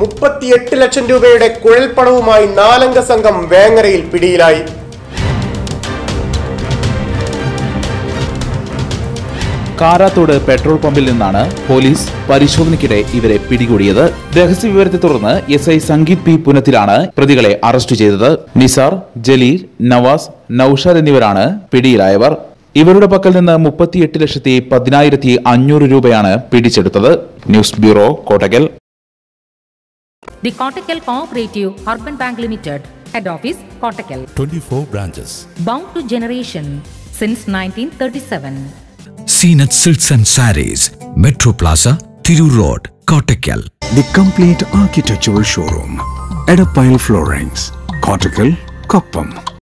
മുപ്പത്തിയെട്ട് ലക്ഷം രൂപയുടെ കുഴൽപ്പണവുമായി നാലംഗ സംഘം വേങ്ങരയിൽ പിടിയിലായി കാരാത്തോട് പെട്രോൾ പമ്പിൽ നിന്നാണ് പോലീസ് പരിശോധനയ്ക്കിടെ ഇവരെ പിടികൂടിയത് രഹസ്യ വിവരത്തെ തുടർന്ന് എസ് ഐ സംഗീത് പി പുനത്തിലാണ് പ്രതികളെ അറസ്റ്റ് ചെയ്തത് നിസാർ ജലീൽ നവാസ് നൌഷാദ് എന്നിവരാണ് പിടിയിലായവർ ഇവരുടെ പക്കൽ നിന്ന് മുപ്പത്തിയെട്ട് ലക്ഷത്തി പതിനായിരത്തി അഞ്ഞൂറ് രൂപയാണ് പിടിച്ചെടുത്തത് news bureau Kottakkal The Kottakkal Cooperative Urban Bank Limited, Head Office, Kottakkal. 24 branches. Bound to generation since 1937. Seenat Silks and Saris, Metro Plaza, Thiru Road, Kottakkal. The complete architectural showroom. Edapile Floorings. Cortical, Koppam.